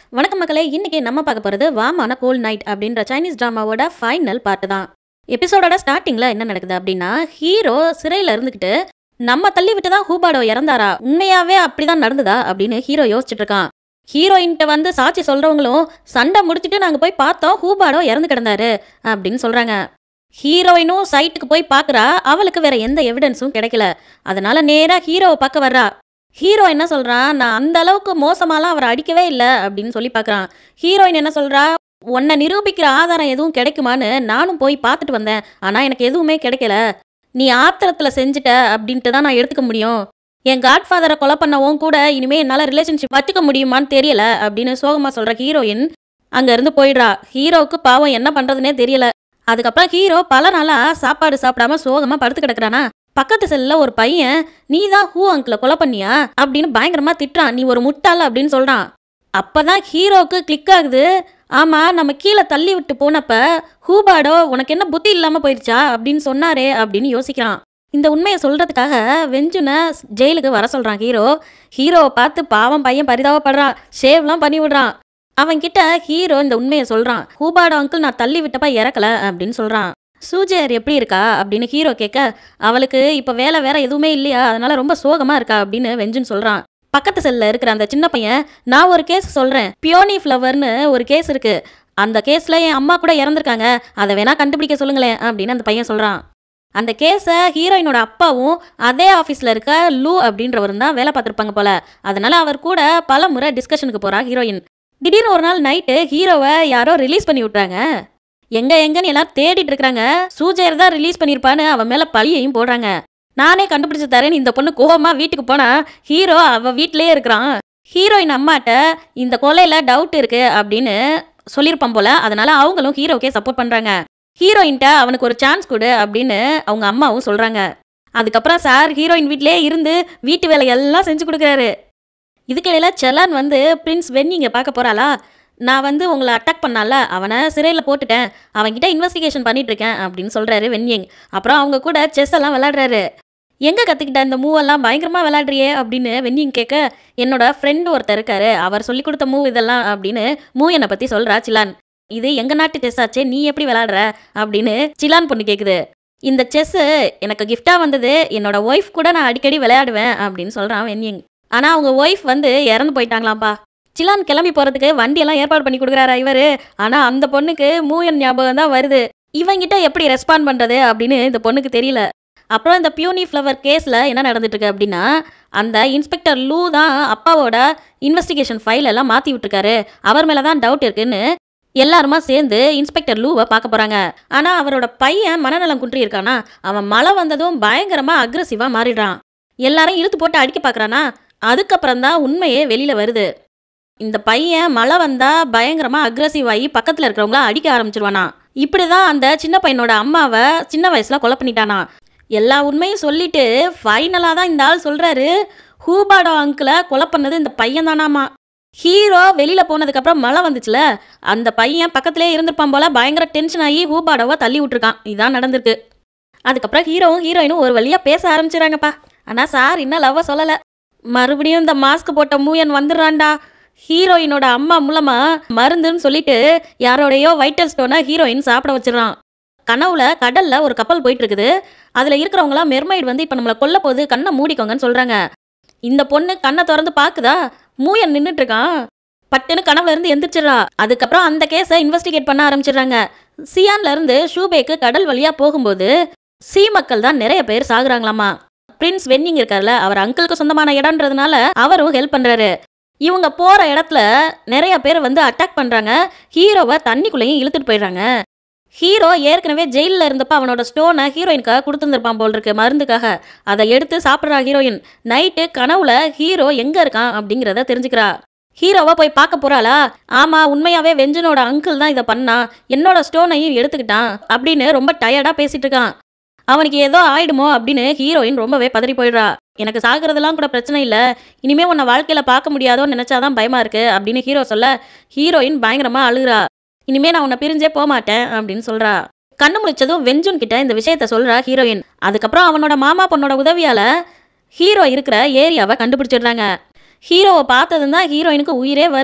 வணக்கம் மக்களே இன்னைக்கு நம்ம பார்க்க போகிறது வாமான கோல் நைட் அப்படின்ற சைனீஸ் ட்ராமாவோட ஃபைனல் பார்ட்டு தான் எபிசோடோட ஸ்டார்டிங்கில் என்ன நடக்குது அப்படின்னா ஹீரோ சிறையில் இருந்துக்கிட்டு நம்ம தள்ளி விட்டு தான் ஹூபாடோ இறந்தாரா உண்மையாவே அப்படிதான் நடந்ததா அப்படின்னு ஹீரோ யோசிச்சுட்டு இருக்கான் ஹீரோயின்கிட்ட வந்து சாட்சி சொல்றவங்களும் சண்டை முடிச்சுட்டு நாங்கள் போய் பார்த்தோம் ஹூபாடோ இறந்து கிடந்தாரு அப்படின்னு சொல்றாங்க ஹீரோயினும் சைட்டுக்கு போய் பார்க்குறா அவளுக்கு வேற எந்த எவிடன்ஸும் கிடைக்கல அதனால நேராக ஹீரோவை பார்க்க வர்றா ஹீரோ என்ன சொல்றான் நான் அந்த அளவுக்கு மோசமாலாம் அவரை அடிக்கவே இல்லை அப்படின்னு சொல்லி பார்க்குறான் ஹீரோயின் என்ன சொல்றா உன்னை நிரூபிக்கிற ஆதாரம் எதுவும் கிடைக்குமான்னு நானும் போய் பார்த்துட்டு வந்தேன் ஆனால் எனக்கு எதுவுமே கிடைக்கல நீ ஆத்திரத்தில் செஞ்சுட்ட அப்படின்ட்டு தான் நான் எடுத்துக்க முடியும் என் காட்ஃபாதரை கொலை பண்ணவும் கூட இனிமே என்னால் ரிலேஷன்ஷிப் வச்சுக்க முடியுமான்னு தெரியல அப்படின்னு சோகமாக சொல்கிற ஹீரோயின் அங்கேருந்து போயிடுறா ஹீரோவுக்கு பாவம் என்ன பண்ணுறதுனே தெரியல அதுக்கப்புறம் ஹீரோ பல நாளாக சாப்பாடு சாப்பிடாம சோகமாக படுத்து கிடக்குறானா பக்கத்து செல்லில் ஒரு பையன் நீ தான் ஹூ அங்கிளை கொலை பண்ணியா அப்படின்னு பயங்கரமாக திட்டுறான் நீ ஒரு முட்டாள் அப்படின்னு சொல்கிறான் அப்பதான் ஹீரோவுக்கு கிளிக் ஆகுது ஆமாம் நம்ம கீழே தள்ளி விட்டு போனப்ப ஹூபாடோ உனக்கு என்ன புத்தி இல்லாமல் போயிடுச்சா அப்படின்னு சொன்னாரே அப்படின்னு யோசிக்கிறான் இந்த உண்மையை சொல்கிறதுக்காக வெஞ்சுனை ஜெயிலுக்கு வர சொல்கிறான் ஹீரோ ஹீரோவை பார்த்து பாவம் பையன் பரிதாபப்படுறான் ஷேவ்லாம் பண்ணி விடுறான் அவன்கிட்ட ஹீரோ இந்த உண்மையை சொல்கிறான் ஹூபாடோ அங்கிள் நான் தள்ளி விட்டப்ப இறக்கல அப்படின்னு சொல்கிறான் சூஜர் எப்படி இருக்கா அப்படின்னு ஹீரோ கேட்க அவளுக்கு இப்போ வேலை வேற எதுவுமே இல்லையா அதனால ரொம்ப சோகமாக இருக்கா அப்படின்னு வெஞ்சுன்னு சொல்கிறான் பக்கத்து செல்லில் இருக்கிற அந்த சின்ன பையன் நான் ஒரு கேஸ் சொல்கிறேன் பியோனி ஃப்ளவர்னு ஒரு கேஸ் இருக்கு அந்த கேஸில் என் அம்மா கூட இறந்துருக்காங்க அதை வேணா கண்டுபிடிக்க சொல்லுங்களேன் அப்படின்னு அந்த பையன் சொல்கிறான் அந்த கேஸை ஹீரோயினோட அப்பாவும் அதே ஆஃபீஸில் இருக்க லூ அப்படின்றவரும் தான் வேலை பார்த்துருப்பாங்க போல அதனால அவர் கூட பல முறை டிஸ்கஷனுக்கு போகிறா ஹீரோயின் திடீர்னு ஒரு நாள் நைட்டு ஹீரோவை யாரோ ரிலீஸ் பண்ணி விட்றாங்க எங்க எங்கன்னு எல்லாரும் தேடிட்டு இருக்காங்க சூஜர் தான் ரிலீஸ் பண்ணியிருப்பான்னு அவன் மேலே பழியையும் போடுறாங்க நானே கண்டுபிடிச்சு தரேன் இந்த பொண்ணு கோவமா வீட்டுக்கு போனா ஹீரோ அவ வீட்டிலேயே இருக்கிறான் ஹீரோயின் அம்மாட்ட இந்த கொலையில டவுட் இருக்கு அப்படின்னு சொல்லியிருப்பான் போல அதனால அவங்களும் ஹீரோக்கே சப்போர்ட் பண்றாங்க ஹீரோயின்ட்ட அவனுக்கு ஒரு சான்ஸ் கொடு அப்படின்னு அவங்க அம்மாவும் சொல்றாங்க அதுக்கப்புறம் சார் ஹீரோயின் வீட்டிலே இருந்து வீட்டு வேலையெல்லாம் செஞ்சு கொடுக்குறாரு இதுக்கிடையில செலான் வந்து பிரின்ஸ் வென்னிங்க பார்க்க போறாளா நான் வந்து உங்களை அட்டாக் பண்ணால அவனை சிறையில் போட்டுட்டேன் அவன்கிட்ட இன்வெஸ்டிகேஷன் பண்ணிட்டு இருக்கேன் அப்படின்னு சொல்றாரு வென்னிங் அப்புறம் அவங்க கூட செஸ் எல்லாம் விளையாடுறாரு எங்கே கற்றுக்கிட்ட இந்த மூவெல்லாம் பயங்கரமாக விளையாடுறியே அப்படின்னு வென்னிங் கேட்க என்னோட ஃப்ரெண்டு ஒருத்தர் இருக்காரு அவர் சொல்லி கொடுத்த மூவ் இதெல்லாம் அப்படின்னு மூ என்னை பற்றி சொல்கிறா சிலான் இது எங்கள் நாட்டு செஸ் ஆச்சே நீ எப்படி விளையாடுற அப்படின்னு சிலான் பொண்ணு கேட்குது இந்த செஸ்ஸு எனக்கு கிஃப்டாக வந்தது என்னோட ஒய்ஃப் கூட நான் அடிக்கடி விளையாடுவேன் அப்படின்னு சொல்கிறான் வென்னிங் ஆனால் அவங்க ஒய்ஃப் வந்து இறந்து போயிட்டாங்களாம்ப்பா சிலான் கிளம்பி போகிறதுக்கு வண்டியெல்லாம் ஏற்பாடு பண்ணி கொடுக்குறாரா இவர் ஆனால் அந்த பொண்ணுக்கு மூயன் ஞாபகம் தான் வருது இவங்கிட்ட எப்படி ரெஸ்பாண்ட் பண்ணுறது அப்படின்னு இந்த பொண்ணுக்கு தெரியல அப்புறம் இந்த பியூனி ஃப்ளவர் கேஸில் என்ன நடந்துட்டு இருக்கு அப்படின்னா அந்த இன்ஸ்பெக்டர் லூ தான் அப்பாவோட இன்வெஸ்டிகேஷன் ஃபைல் எல்லாம் மாற்றி விட்டுருக்காரு அவர் மேலே தான் டவுட் இருக்குன்னு எல்லாருமா சேர்ந்து இன்ஸ்பெக்டர் லூவை பார்க்க போகிறாங்க ஆனால் அவரோட பையன் மனநலம் குன்றி இருக்கானா அவன் மழை வந்ததும் பயங்கரமாக அக்ரஸிவாக மாறிடுறான் எல்லாரும் இழுத்து போட்டு அடிக்க பார்க்குறானா அதுக்கப்புறம் தான் உண்மையே வெளியில் வருது இந்த பையன் மழை வந்தா பயங்கரமா அக்ரஸிவ் ஆகி பக்கத்துல இருக்கிறவங்கள அடிக்க ஆரம்பிச்சிருவானா இப்படிதான் அந்த சின்ன பையனோட அம்மாவை சின்ன வயசுல கொலை பண்ணிட்டானா எல்லா உண்மையும் சொல்லிட்டு ஃபைனலாக தான் இந்த ஆள் சொல்றாரு ஹூபாடோ அங்கிளை கொலை பண்ணது இந்த பையன் தானாமா ஹீரோ வெளியில போனதுக்கப்புறம் மழை வந்துச்சுல அந்த பையன் பக்கத்துலேயே இருந்திருப்பான் போல பயங்கர டென்ஷன் ஆகி ஹூபாடோவை தள்ளி விட்டுருக்கான் இதான் நடந்திருக்கு அதுக்கப்புறம் ஹீரோவும் ஹீரோயினும் ஒரு வழியாக பேச ஆரம்பிச்சிடறாங்கப்பா ஆனால் சார் இன்னும் லவ்வை சொல்லலை மறுபடியும் இந்த மாஸ்க் போட்ட மூயன் வந்துடுறான்டா ஹீரோயினோட அம்மா மூலமா மருந்துன்னு சொல்லிட்டு யாரோடையோ வைட்டல் ஸ்டோனை ஹீரோயின் சாப்பிட வச்சிடறான் கனவுல கடல்ல ஒரு கப்பல் போயிட்டு இருக்குது அதுல இருக்கிறவங்களாம் மெர்மைடு வந்து இப்ப நம்மளை கொல்ல போகுது கண்ணை மூடிக்கோங்கன்னு சொல்றாங்க இந்த பொண்ணு கண்ணை திறந்து பாக்குதா மூயன் நின்றுட்டு இருக்கான் பட்டுன்னு கனவுல இருந்து எந்திரிச்சிடறா அதுக்கப்புறம் அந்த கேஸை இன்வெஸ்டிகேட் பண்ண ஆரம்பிச்சிடுறாங்க சியான்ல இருந்து ஷூபேக்கு கடல் வழியா போகும்போது சி மக்கள் தான் நிறைய பேர் சாகுறாங்களாமா பிரின்ஸ் வென்னிங் இருக்கார்ல அவர் அங்கிளுக்கு சொந்தமான இடம்ன்றதுனால அவரும் ஹெல்ப் பண்றாரு இவங்க போற இடத்துல நிறைய பேர் வந்து அட்டாக் பண்றாங்க ஹீரோவை தண்ணிக்குள்ளேயும் இழுத்துட்டு போயிடுறாங்க ஹீரோ ஏற்கனவே ஜெயிலில் இருந்தப்ப அவனோட ஸ்டோனை ஹீரோயினுக்காக கொடுத்துருந்துருப்பான் போல் இருக்கு மருந்துக்காக அதை எடுத்து சாப்பிட்றா ஹீரோயின் நைட்டு கனவுல ஹீரோ எங்க இருக்கான் அப்படிங்கிறத தெரிஞ்சுக்கிறா ஹீரோவை போய் பார்க்க போறாளா ஆமா உண்மையாவே வெஞ்சனோட அங்கிள் தான் இதை பண்ணா என்னோட ஸ்டோனையும் எடுத்துக்கிட்டான் அப்படின்னு ரொம்ப டயர்டா பேசிட்டு இருக்கான் அவனுக்கு ஏதோ ஆயிடுமோ அப்படின்னு ஹீரோயின் ரொம்பவே பதறி போயிடுறா எனக்கு சாகிறதெல்லாம் கூட பிரச்சனை இல்லை இனிமே உன்னை வாழ்க்கையில பார்க்க முடியாதோன்னு நினைச்சாதான் பயமா இருக்கு அப்படின்னு ஹீரோ சொல்ல ஹீரோயின் பயங்கரமா அழுகுறா இனிமே நான் உன்னை பிரிஞ்சே போக மாட்டேன் அப்படின்னு சொல்றா கண்ணு முழிச்சதும் வெஞ்சுன் கிட்ட இந்த விஷயத்த சொல்றா ஹீரோயின் அதுக்கப்புறம் அவனோட மாமா பொண்ணோட உதவியால ஹீரோ இருக்கிற ஏரியாவை கண்டுபிடிச்சிடுறாங்க ஹீரோவை பார்த்ததும் தான் ஹீரோயினுக்கு உயிரே வருது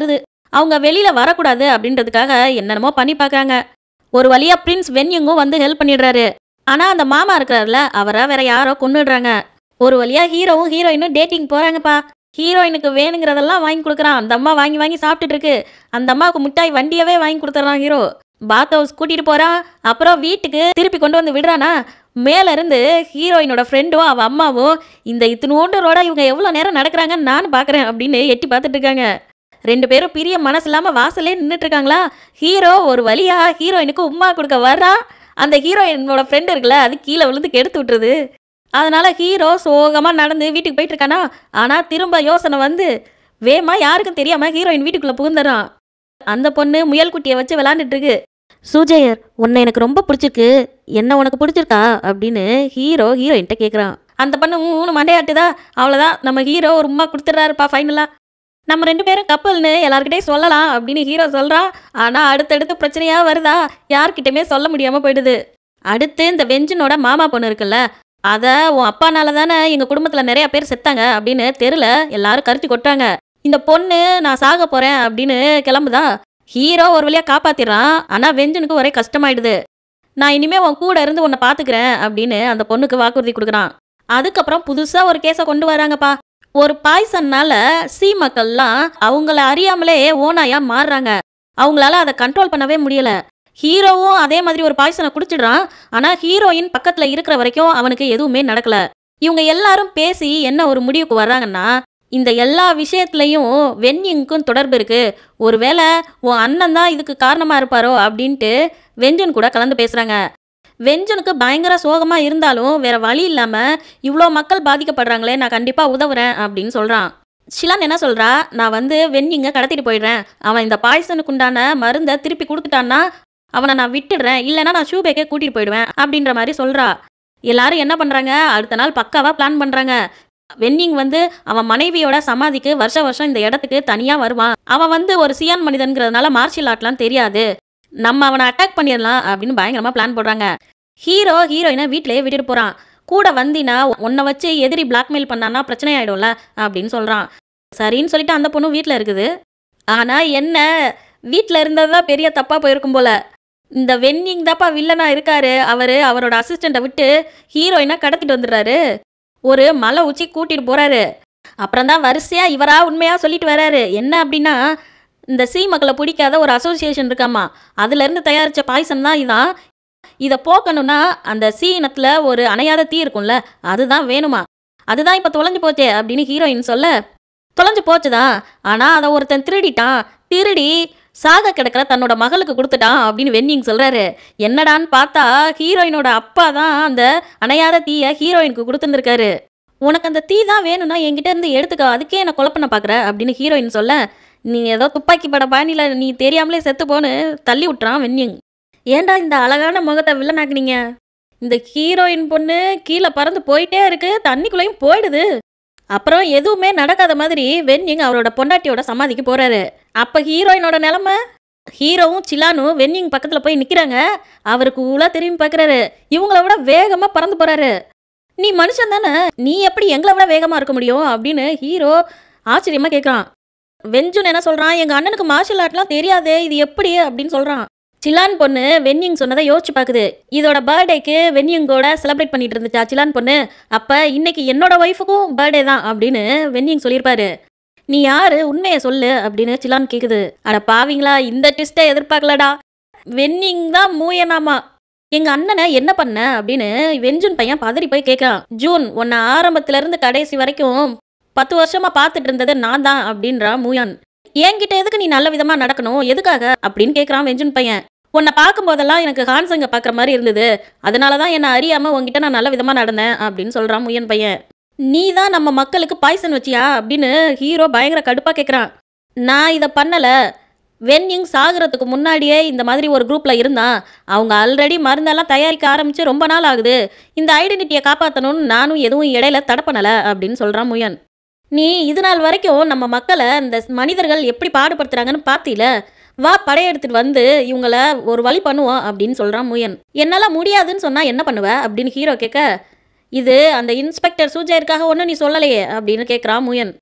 அவங்க வெளியில வரக்கூடாது அப்படின்றதுக்காக என்னென்னமோ பண்ணி பார்க்கறாங்க ஒரு வழியா பிரின்ஸ் வென்யங்கும் வந்து ஹெல்ப் பண்ணிடுறாரு ஆனா அந்த மாமா இருக்கிறாருல அவரை வேற யாரோ கொன்னுடுறாங்க ஒரு வழியா ஹீரோவும் ஹீரோயினும் டேட்டிங் போறாங்கப்பா ஹீரோயினுக்கு வேணுங்கிறதெல்லாம் வாங்கி கொடுக்குறான் அந்த அம்மா வாங்கி வாங்கி சாப்பிட்டுட்டு இருக்கு அந்த அம்மாவுக்கு மிட்டாய் வண்டியவே வாங்கி கொடுத்துட்றான் ஹீரோ பாத் ஹவுஸ் கூட்டிட்டு போறான் அப்புறம் வீட்டுக்கு திருப்பி கொண்டு வந்து விடுறானா மேல இருந்து ஹீரோயினோட ஃப்ரெண்டும் அவ அம்மாவும் இந்த இத்தினோண்டு ரோட இவங்க எவ்வளோ நேரம் நடக்கிறாங்கன்னு நான் பார்க்குறேன் அப்படின்னு எட்டி பார்த்துட்டு இருக்காங்க ரெண்டு பேரும் பிரிய மனசு இல்லாம வாசலே நின்றுட்டு இருக்காங்களா ஹீரோ ஒரு வழியா ஹீரோயினுக்கு உம்மா கொடுக்க வர்றா அந்த ஹீரோயினோட ஃப்ரெண்ட் இருக்குல்ல அது கீழே விழுந்து கெடுத்து விட்டுருது அதனால ஹீரோ சோகமா நடந்து வீட்டுக்கு போயிட்டு இருக்கானா ஆனா திரும்ப யோசனை வந்து வேமா யாருக்கும் தெரியாம ஹீரோயின் வீட்டுக்குள்ள புகுந்துறான் அந்த பொண்ணு முயல் குட்டியை வச்சு விளாண்டுட்டு இருக்கு சுஜயர் உன்னை எனக்கு ரொம்ப பிடிச்சிருக்கு என்ன உனக்கு பிடிச்சிருக்கா அப்படின்னு ஹீரோ ஹீரோயின்ட்ட கேட்குறான் அந்த பொண்ணு மூணு மண்டையாட்டுதா அவ்வளோதான் நம்ம ஹீரோ ஒரு உமா கொடுத்துட்றாருப்பா ஃபைனலாக நம்ம ரெண்டு பேரும் கப்பல்னு எல்லார்கிட்டயும் சொல்லலாம் அப்படின்னு ஹீரோ சொல்கிறான் ஆனால் அடுத்தடுத்து பிரச்சனையாக வருதா யார்கிட்டயுமே சொல்ல முடியாமல் போயிடுது அடுத்து இந்த வெஞ்சனோட மாமா பொண்ணு இருக்குல்ல அதை உன் அப்பானால தானே எங்கள் குடும்பத்தில் நிறைய பேர் செத்தாங்க அப்படின்னு தெருல எல்லாரும் கருத்து கொட்டாங்க இந்த பொண்ணு நான் சாக போகிறேன் அப்படின்னு கிளம்புதா ஹீரோ ஒரு வழியாக காப்பாத்திடுறான் ஆனால் வெஞ்சனுக்கு ஒரே கஷ்டமாயிடுது நான் இனிமே உன் கூட இருந்து உன்னை பார்த்துக்கிறேன் அப்படின்னு அந்த பொண்ணுக்கு வாக்குறுதி கொடுக்குறான் அதுக்கப்புறம் புதுசாக ஒரு கேஸை கொண்டு வராங்கப்பா ஒரு பாய்சன்னால சி மக்கள்லாம் அவங்கள அறியாமலே ஓனாயா மாறுறாங்க அவங்களால அதை கண்ட்ரோல் பண்ணவே முடியல ஹீரோவும் அதே மாதிரி ஒரு பாய்சனை குடிச்சிடுறான் ஆனா ஹீரோயின் பக்கத்துல இருக்கிற வரைக்கும் அவனுக்கு எதுவுமே நடக்கல இவங்க எல்லாரும் பேசி என்ன ஒரு முடிவுக்கு வர்றாங்கன்னா இந்த எல்லா விஷயத்துலையும் வென்யிங்க்கும் தொடர்பு இருக்கு ஒருவேளை உன் அண்ணன் தான் இதுக்கு காரணமா இருப்பாரோ அப்படின்ட்டு வெஞ்சன் கூட கலந்து பேசுறாங்க வெஞ்சனுக்கு பயங்கர சோகமா இருந்தாலும் வேற வழி இல்லாம இவ்வளோ மக்கள் பாதிக்கப்படுறாங்களே நான் கண்டிப்பா உதவுறேன் அப்படின்னு சொல்றான் ஷிலான் என்ன சொல்றா நான் வந்து வெண்ணிங்க கடத்திட்டு போயிடுறேன் அவன் இந்த பாய்சனுக்கு உண்டான மருந்தை திருப்பி கொடுத்துட்டான்னா அவனை நான் விட்டுடுறேன் இல்லைன்னா நான் ஷூபேக்கே கூட்டிட்டு போயிடுவேன் அப்படின்ற மாதிரி சொல்றா எல்லாரும் என்ன பண்றாங்க அடுத்த நாள் பக்காவா பிளான் பண்றாங்க வென்னிங் வந்து அவன் மனைவியோட சமாதிக்கு வருஷ வருஷம் இந்த இடத்துக்கு தனியா வருவான் அவன் வந்து ஒரு சியான் மனிதன்கிறதுனால மார்ஷியல் ஆர்ட்லாம் தெரியாது நம்ம அவனை அட்டாக் பண்ணிடலாம் அப்படின்னு பயங்கரமா பிளான் போடுறாங்க ஹீரோ ஹீரோயினை வீட்டிலேயே விட்டுட்டு போறான் கூட வந்தினா உன்னை வச்சு எதிரி பிளாக்மெயில் பண்ணான்னா பிரச்சனை ஆயிடும்ல அப்படின்னு சொல்றான் சரின்னு சொல்லிட்டு அந்த பொண்ணும் வீட்டில் இருக்குது ஆனா என்ன வீட்டில் இருந்தது தான் பெரிய தப்பா போயிருக்கும் போல இந்த வென்னிங் தாப்பா வில்லனா இருக்காரு அவரு அவரோட அசிஸ்டண்ட்டை விட்டு ஹீரோயினை கடத்திட்டு வந்துடுறாரு ஒரு மலை உச்சி கூட்டிட்டு போறாரு அப்புறம் தான் வரிசையா இவரா உண்மையா சொல்லிட்டு வராரு என்ன அப்படின்னா இந்த சி மக்களை பிடிக்காத ஒரு அசோசியேஷன் இருக்காமா அதுல இருந்து தயாரிச்ச பாய்சன் தான் இதான் இதை போக்கணும்னா அந்த சி இனத்துல ஒரு அணையாத தீ இருக்கும்ல அதுதான் வேணுமா அதுதான் இப்போ தொலைஞ்சு போச்சே அப்படின்னு ஹீரோயின் சொல்ல தொலைஞ்சு போச்சுதான் ஆனா அதை ஒருத்தன் திருடிட்டான் திருடி சாக கிடக்கிற தன்னோட மகளுக்கு கொடுத்துட்டான் அப்படின்னு வென்னிங் சொல்றாரு என்னடான்னு பார்த்தா ஹீரோயினோட அப்பா தான் அந்த அணையாத தீயை ஹீரோயினுக்கு கொடுத்துருந்துருக்காரு உனக்கு அந்த தீ தான் வேணும்னா என்கிட்ட இருந்து எடுத்துக்க அதுக்கே என்ன கொலை பண்ண பார்க்குற அப்படின்னு ஹீரோயின் சொல்ல நீ ஏதோ துப்பாக்கி பட பாணியில் நீ தெரியாமலே செத்து போன்னு தள்ளி விட்டுறான் வென்னிங் ஏன்டா இந்த அழகான முகத்தை வில்லனாக்குனீங்க இந்த ஹீரோயின் பொண்ணு கீழே பறந்து போயிட்டே இருக்கு தண்ணிக்குள்ளேயும் போயிடுது அப்புறம் எதுவுமே நடக்காத மாதிரி வென்னிங் அவரோட பொண்டாட்டியோட சமாதிக்கு போறாரு அப்ப ஹீரோயினோட நிலைமை ஹீரோவும் சிலானும் வென்னிங் பக்கத்துல போய் நிக்கிறாங்க அவருக்கு ஊழா திரும்பி பார்க்கறாரு இவங்கள விட வேகமா பறந்து போறாரு நீ மனுஷன் தானே நீ எப்படி எங்களை விட வேகமா இருக்க முடியும் அப்படின்னு ஹீரோ ஆச்சரியமா கேட்குறான் வெஞ்சுன் என்ன சொல்றான் எங்க அண்ணனுக்கு மார்ஷல் ஆர்ட்லாம் தெரியாதே இது எப்படி அப்படின்னு சொல்றான் சிலான் பொண்ணு வென்னிங் சொன்னதை யோசிச்சு பார்க்குது இதோட பர்த்டேக்கு வென்னிங்கோட செலிப்ரேட் பண்ணிட்டு இருந்துச்சா சிலான் பொண்ணு அப்ப இன்னைக்கு என்னோட ஒய்ஃபுக்கும் பர்த்டே தான் அப்படின்னு வென்னிங் சொல்லியிருப்பாரு நீ யாரு உண்மையை சொல்லு அப்படின்னு சிலான் கேக்குது அட பாவிங்களா இந்த ட்விஸ்ட்டை எதிர்பார்க்கலடா வென்னிங் தான் மூயனாமா எங்க அண்ணனை என்ன பண்ண அப்படின்னு வெஞ்சுன் பையன் பதறி போய் கேட்கறான் ஜூன் உன்னை ஆரம்பத்துல இருந்து கடைசி வரைக்கும் பத்து வருஷமா பார்த்துட்டு இருந்தது நான் தான் அப்படின்றான் மூயான் என்கிட்ட எதுக்கு நீ நல்ல விதமா நடக்கணும் எதுக்காக அப்படின்னு கேட்கறான் வெஞ்சுன் பையன் உன்னை பார்க்கும்போதெல்லாம் எனக்கு ஹான்சங்க பார்க்குற மாதிரி இருந்தது அதனால தான் என்னை அறியாம உன்கிட்ட நான் நல்ல விதமா நடந்தேன் அப்படின்னு சொல்றான் முயன் பையன் நீ தான் நம்ம மக்களுக்கு பாய்சன் வச்சியா அப்படின்னு ஹீரோ பயங்கர கடுப்பா கேட்குறான் நான் இதை பண்ணல வென்னிங் சாகுறதுக்கு முன்னாடியே இந்த மாதிரி ஒரு குரூப்ல இருந்தான் அவங்க ஆல்ரெடி மருந்தெல்லாம் தயாரிக்க ஆரம்பிச்சு ரொம்ப நாள் ஆகுது இந்த ஐடென்டிட்டியை காப்பாற்றணும்னு நானும் எதுவும் இடையில தடை பண்ணல அப்படின்னு சொல்றான் முயன் நீ இது நாள் வரைக்கும் நம்ம மக்களை இந்த மனிதர்கள் எப்படி பாடுபடுத்துறாங்கன்னு பார்த்தீல வா படையெடுத்துட்டு வந்து இவங்கள ஒரு வழி பண்ணுவோம் அப்படின்னு சொல்றான் முயன் என்னால முடியாதுன்னு சொன்னா என்ன பண்ணுவ அப்படின்னு ஹீரோ கேட்க இது அந்த இன்ஸ்பெக்டர் சூஜயருக்காக ஒன்றும் நீ சொல்லலையே அப்படின்னு கேட்குறான் முயன்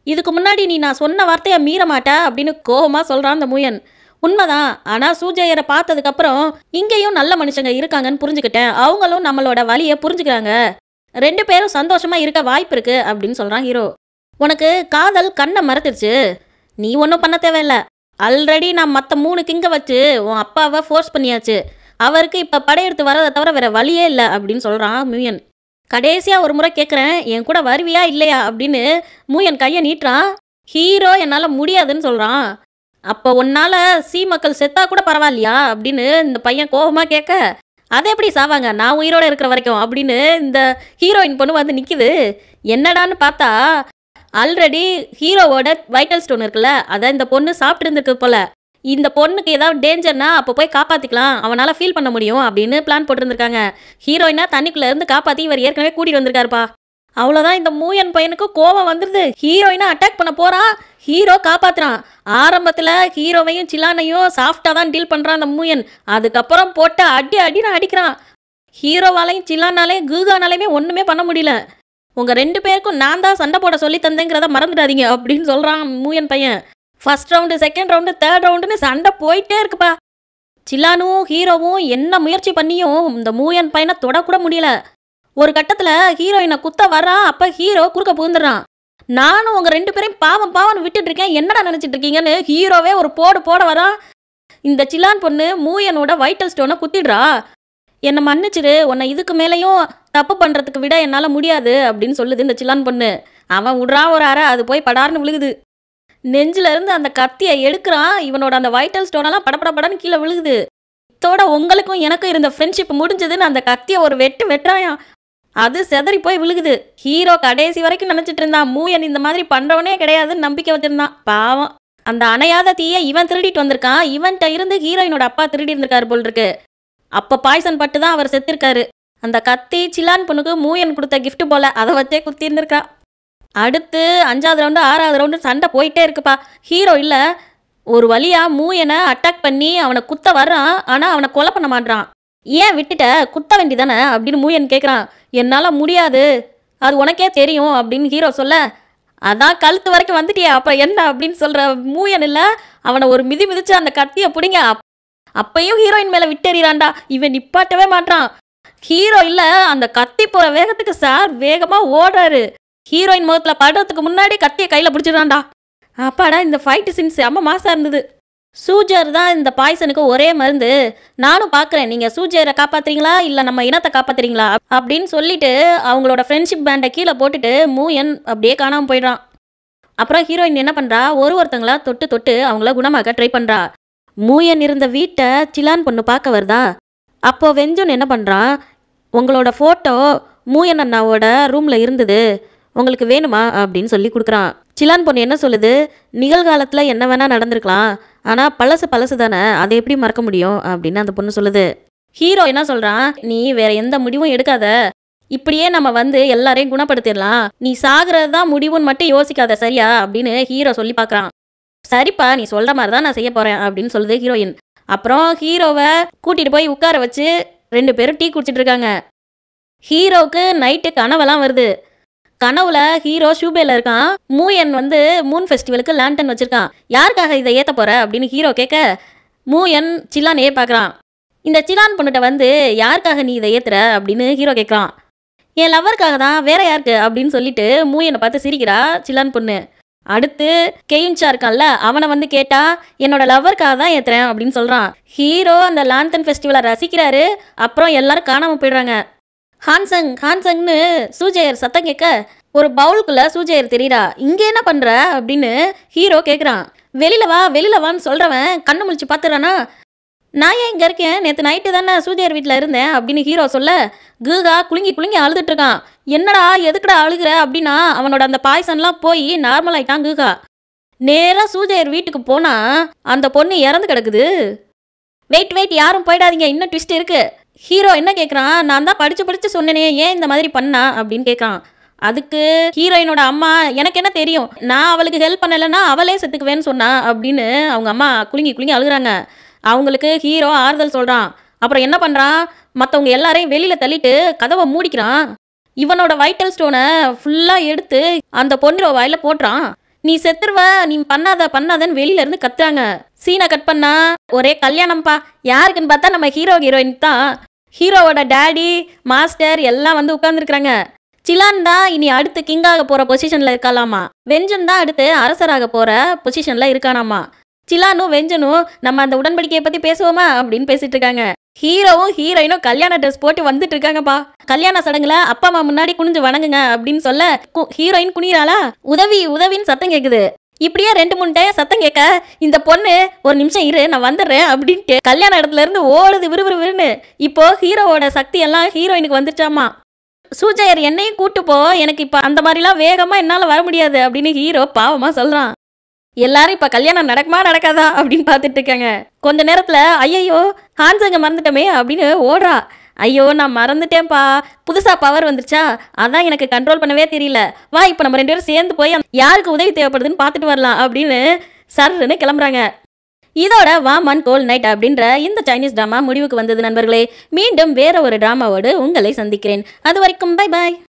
இதுக்கு முன்னாடி நீ நான் சொன்ன வார்த்தையை மீற மாட்ட அப்படின்னு கோபமா சொல்றான் அந்த மூயன் உண்மைதான் ஆனா சூஜையரை பார்த்ததுக்கப்புறம் இங்கேயும் நல்ல மனுஷங்க இருக்காங்கன்னு புரிஞ்சுக்கிட்டேன் அவங்களும் நம்மளோட வழியை புரிஞ்சுக்கிறாங்க ரெண்டு பேரும் சந்தோஷமா இருக்க வாய்ப்பு இருக்கு அப்படின்னு சொல்றான் ஹீரோ உனக்கு காதல் கண்ணை மறந்துருச்சு நீ ஒன்றும் பண்ண தேவையில்ல ஆல்ரெடி நான் மற்ற மூணு கிங்க வச்சு உன் அப்பாவை ஃபோர்ஸ் பண்ணியாச்சு அவருக்கு இப்போ படையெடுத்து வரதை தவிர வேற வழியே இல்லை அப்படின்னு சொல்கிறான் மூயன் கடைசியாக ஒரு முறை கேட்குறேன் என் கூட வருவியா இல்லையா அப்படின்னு மூயன் கையை நீட்டுறான் ஹீரோ என்னால் முடியாதுன்னு சொல்கிறான் அப்போ உன்னால் சி மக்கள் செத்தா கூட பரவாயில்லையா அப்படின்னு இந்த பையன் கோபமாக கேட்க அது எப்படி சாவாங்க நான் உயிரோட இருக்கிற வரைக்கும் அப்படின்னு இந்த ஹீரோயின் பொண்ணு வந்து நிற்கிது என்னடான்னு பார்த்தா ஆல்ரெடி ஹீரோவோட வைட்டல் ஸ்டோன் இருக்குல்ல அதை இந்த பொண்ணு சாப்பிட்டு இருந்திருக்கு போல இந்த பொண்ணுக்கு ஏதாவது டேஞ்சர்னா அப்போ போய் காப்பாற்றிக்கலாம் அவனால் ஃபீல் பண்ண முடியும் அப்படின்னு பிளான் போட்டிருந்திருக்காங்க ஹீரோயினா தண்ணிக்குள்ள இருந்து காப்பாற்றி இவர் ஏற்கனவே கூட்டிட்டு வந்திருக்காருப்பா அவ்வளோதான் இந்த மூயன் பையனுக்கு கோவம் வந்துருது ஹீரோயினை அட்டாக் பண்ண போறான் ஹீரோ காப்பாத்துறான் ஆரம்பத்தில் ஹீரோவையும் சில்லானையும் சாஃப்டாக தான் டீல் பண்ணுறான் அந்த மூயன் அதுக்கப்புறம் போட்டு அடி அடின்னு அடிக்கிறான் ஹீரோவாலையும் சில்லானாலையும் கூகானாலையுமே ஒன்றுமே பண்ண முடியல உங்கள் ரெண்டு பேருக்கும் நான் தான் சண்டை போட சொல்லி தந்தேங்கிறத மறந்துடாதீங்க அப்படின்னு சொல்கிறான் மூயன் பையன் first round second round third ரவுண்டுன்னு சண்டை போயிட்டே இருக்குப்பா சில்லானும் ஹீரோவும் என்ன முயற்சி பண்ணியும் இந்த மூயன் பையனை தொடக்கூட முடியல ஒரு கட்டத்தில் ஹீரோயினை குத்த வர்றான் அப்போ ஹீரோ குறுக்க புகுந்துடுறான் நானும் உங்கள் ரெண்டு பேரையும் பாவம் பாவம்னு விட்டுட்டு இருக்கேன் என்னடா நினச்சிட்டு இருக்கீங்கன்னு ஹீரோவே ஒரு போடு போட வரான் இந்த சில்லான் பொண்ணு மூயனோட வைட்டல் ஸ்டோனை குத்திடுறா என்னை மன்னிச்சிடு உன்னை இதுக்கு மேலேயும் தப்பு பண்ணுறதுக்கு விட என்னால் முடியாது அப்படின்னு சொல்லுது இந்த சில்லான் பொண்ணு அவன் விடுறான் ஒரு அரை அது போய் படார்னு விழுகுது நெஞ்சில இருந்து அந்த கத்தியை எடுக்கிறான் இவனோட அந்த வைட்டல் ஸ்டோனெல்லாம் படபட படன்னு கீழே விழுகுது இத்தோட உங்களுக்கும் எனக்கும் இருந்த ஃப்ரெண்ட்ஷிப் முடிஞ்சதுன்னு அந்த கத்தியை ஒரு வெட்டு வெட்டுறாயாம் அது செதறி போய் விழுகுது ஹீரோ கடைசி வரைக்கும் நினச்சிட்டு இருந்தான் மூயன் இந்த மாதிரி பண்ணுறவனே கிடையாதுன்னு நம்பிக்கை வச்சிருந்தான் பாவம் அந்த அணையாத தீயை இவன் திருடிட்டு வந்திருக்கான் இவன்கிட்ட இருந்து ஹீரோயினோட அப்பா திருடி இருந்திருக்காரு போல் இருக்கு அப்போ பாய்சன் பட்டு தான் அவர் செத்துருக்காரு அந்த கத்தி சில்லான் பொண்ணுக்கு மூயன் கொடுத்த gift போல அதை வச்சே குத்தி இருந்திருக்கா அடுத்து அஞ்சாவது ரவுண்டு ஆறாவது ரவுண்டு சண்டை போயிட்டே இருக்குப்பா ஹீரோ இல்லை ஒரு வழியா மூயனை அட்டாக் பண்ணி அவனை குத்த வர்றான் ஆனால் அவனை கொலை பண்ண மாட்றான் ஏன் விட்டுட்ட குத்த வேண்டிதானே அப்படின்னு மூயன் கேட்குறான் என்னால் முடியாது அது உனக்கே தெரியும் அப்படின்னு ஹீரோ சொல்ல அதான் கழுத்து வரைக்கும் வந்துட்டியா அப்போ என்ன அப்படின்னு சொல்கிற மூயன் இல்லை அவனை ஒரு மிதி மிதிச்சு அந்த கத்தியை பிடிங்க அப்- அப்பையும் ஹீரோயின் மேலே விட்டெறிறான்டா இவன் நிப்பாட்டவே மாட்றான் ஹீரோ இல்லை அந்த கத்தி போகிற வேகத்துக்கு சார் வேகமாக ஓடுறாரு ஹீரோயின் முகத்தில் படுறதுக்கு முன்னாடி கத்தியை கையில் பிடிச்சிடுறான்டா அப்பாடா இந்த ஃபைட்டு சீன்ஸ் செம்ம மாசாக இருந்தது சூஜர் தான் இந்த பாய்சனுக்கு ஒரே மருந்து நானும் பார்க்குறேன் நீங்கள் சூஜரை காப்பாத்துறீங்களா இல்லை நம்ம இனத்தை காப்பாத்துறீங்களா அப்படின்னு சொல்லிட்டு அவங்களோட ஃப்ரெண்ட்ஷிப் பேண்டை கீழே போட்டுட்டு மூயன் அப்படியே காணாமல் போயிடுறான் அப்புறம் ஹீரோயின் என்ன பண்ணுறா ஒரு ஒருத்தங்களா தொட்டு தொட்டு அவங்கள குணமாக்க ட்ரை பண்ணுறா மூயன் இருந்த வீட்டை சிலான் பொண்ணு பார்க்க வருதா அப்போ வெஞ்சன் என்ன பண்ணுறான் உங்களோட ஃபோட்டோ மூயன் அண்ணாவோட ரூமில் இருந்தது உங்களுக்கு வேணுமா அப்படின்னு சொல்லி கொடுக்குறான் சிலான் பொண்ணு என்ன சொல்லுது நிகழ்காலத்தில் என்ன வேணால் நடந்திருக்கலாம் ஆனால் பழசு பழசு தானே அதை எப்படி மறக்க முடியும் அப்படின்னு அந்த பொண்ணு சொல்லுது ஹீரோ என்ன சொல்கிறான் நீ வேற எந்த முடிவும் எடுக்காத இப்படியே நம்ம வந்து எல்லாரையும் குணப்படுத்திடலாம் நீ சாகிறது தான் முடிவுன்னு மட்டும் யோசிக்காத சரியா அப்படின்னு ஹீரோ சொல்லி பார்க்குறான் சரிப்பா நீ சொல்கிற மாதிரி தான் நான் செய்ய போகிறேன் அப்படின்னு சொல்லுது ஹீரோயின் அப்புறம் ஹீரோவை கூட்டிகிட்டு போய் உட்கார வச்சு ரெண்டு பேரும் டீ குடிச்சிட்டு இருக்காங்க ஹீரோவுக்கு நைட்டு கனவெல்லாம் வருது கனவுல ஹீரோ ஷூபேல இருக்கான் மூயன் வந்து மூன் ஃபெஸ்டிவலுக்கு லேண்டன் வச்சிருக்கான் யாருக்காக இதை ஏத்த போற அப்படின்னு ஹீரோ கேட்க மூயன் சில்லானையே பார்க்கறான் இந்த சில்லான் பொண்ணுகிட்ட வந்து யாருக்காக நீ இதை ஏத்துற அப்படின்னு ஹீரோ கேட்குறான் என் லவருக்காக தான் வேற யாருக்கு அப்படின்னு சொல்லிட்டு மூயனை பார்த்து சிரிக்கிறா சில்லான் பொண்ணு அடுத்து கெயின்ச்சா இருக்கான்ல அவனை வந்து கேட்டா என்னோட லவருக்காக தான் ஏத்துறேன் அப்படின்னு சொல்றான் ஹீரோ அந்த லாந்தன் ஃபெஸ்டிவலை ரசிக்கிறாரு அப்புறம் எல்லாரும் காணாம போயிடுறாங்க ஹான்சங் ஹான்சங்னு சூஜையர் சத்தம் கேட்க ஒரு பவுலுக்குள்ள சூஜையர் தெரியுறா இங்க என்ன பண்ற அப்படின்னு ஹீரோ கேக்குறான் வெளியில வா வெளியில வான்னு சொல்றவன் கண்ணு முழிச்சு பாத்துறானா நான் ஏன் இங்க இருக்கேன் நேத்து நைட்டு தானே சூஜையர் வீட்டில் இருந்தேன் அப்படின்னு ஹீரோ சொல்ல கூகா குலுங்கி குலுங்கி அழுதுட்டு இருக்கான் என்னடா எதுக்குடா அழுகுற அப்படின்னா அவனோட அந்த பாய்சன்லாம் போய் நார்மல் ஆயிட்டான் கூகா நேரா சூஜையர் வீட்டுக்கு போனா அந்த பொண்ணு இறந்து கிடக்குது வெயிட் வெயிட் யாரும் போயிடாதீங்க இன்னும் ட்விஸ்ட் இருக்கு ஹீரோ என்ன கேட்குறான் நான் தான் படிச்சு படிச்சு சொன்னேனே ஏன் இந்த மாதிரி பண்ணா அப்படின்னு கேட்குறான் அதுக்கு ஹீரோயினோட அம்மா எனக்கு என்ன தெரியும் நான் அவளுக்கு ஹெல்ப் பண்ணலைன்னா அவளே செத்துக்குவேன்னு சொன்னா அப்படின்னு அவங்க அம்மா குலுங்கி குலுங்கி அழுகுறாங்க அவங்களுக்கு ஹீரோ ஆறுதல் சொல்கிறான் அப்புறம் என்ன பண்ணுறான் மற்றவங்க எல்லாரையும் வெளியில் தள்ளிட்டு கதவை மூடிக்கிறான் இவனோட வைட்டல் ஸ்டோனை ஃபுல்லாக எடுத்து அந்த பொண்ணோட வாயில போட்டுறான் நீ செத்துருவ நீ பண்ணாத பண்ணாதன்னு வெளியில இருந்து கத்துறாங்க சீனை கட் பண்ணா ஒரே கல்யாணம்ப்பா யாருக்குன்னு பார்த்தா நம்ம ஹீரோ ஹீரோயின் தான் ஹீரோவோட டேடி மாஸ்டர் எல்லாம் வந்து உட்கார்ந்துருக்குறாங்க சிலான் தான் இனி அடுத்து கிங்காக போற பொசிஷன்ல இருக்காலாமா வெஞ்சன் தான் அடுத்து அரசராக போற பொசிஷன்ல இருக்கானாமா சிலானும் வெஞ்சனும் நம்ம அந்த உடன்படிக்கையை பத்தி பேசுவோமா அப்படின்னு பேசிட்டு இருக்காங்க ஹீரோவும் ஹீரோயினும் கல்யாண ட்ரெஸ் போட்டு வந்துட்டு இருக்காங்கப்பா கல்யாண சடங்குல அப்பா அம்மா முன்னாடி குனிஞ்சு வணங்குங்க அப்படின்னு சொல்ல கு- ஹீரோயின் குனிறாளா உதவி உதவின்னு சத்தம் கேக்குது இப்படியே ரெண்டு மூணு டைம் சத்தம் கேட்க இந்த பொண்ணு ஒரு நிமிஷம் இரு நான் வந்துடுறேன் அப்படின்ட்டு கல்யாண இடத்துல இருந்து ஓடுது விறுவிறுவிறுன்னு இப்போ ஹீரோவோட சக்தி எல்லாம் ஹீரோயினுக்கு வந்துருச்சாமா சூஜையர் என்னையும் கூட்டு போ எனக்கு இப்போ அந்த மாதிரிலாம் வேகமா என்னால் வர முடியாது அப்படின்னு ஹீரோ பாவமா சொல்றான் எல்லாரும் இப்ப கல்யாணம் நடக்குமா நடக்காதா அப்படின்னு பார்த்துட்டு இருக்காங்க கொஞ்ச நேரத்துல ஐயையோ ஹான்சங்க மறந்துட்டோமே அப்படின்னு ஓடுறா ஐயோ நான் மறந்துட்டேன்ப்பா புதுசா பவர் வந்துருச்சா அதான் எனக்கு கண்ட்ரோல் பண்ணவே தெரியல வா இப்போ நம்ம ரெண்டு பேரும் சேர்ந்து போய் அந்த- யாருக்கு உதவி தேவைப்படுதுன்னு பார்த்துட்டு வரலாம் அப்படின்னு சர்ன்னு கிளம்புறாங்க இதோட வாமன் கோல் நைட் அப்படின்ற இந்த சைனீஸ் ட்ராமா முடிவுக்கு வந்தது நண்பர்களே மீண்டும் வேற ஒரு டிராமாவோடு உங்களை சந்திக்கிறேன் அது வரைக்கும் பை பாய்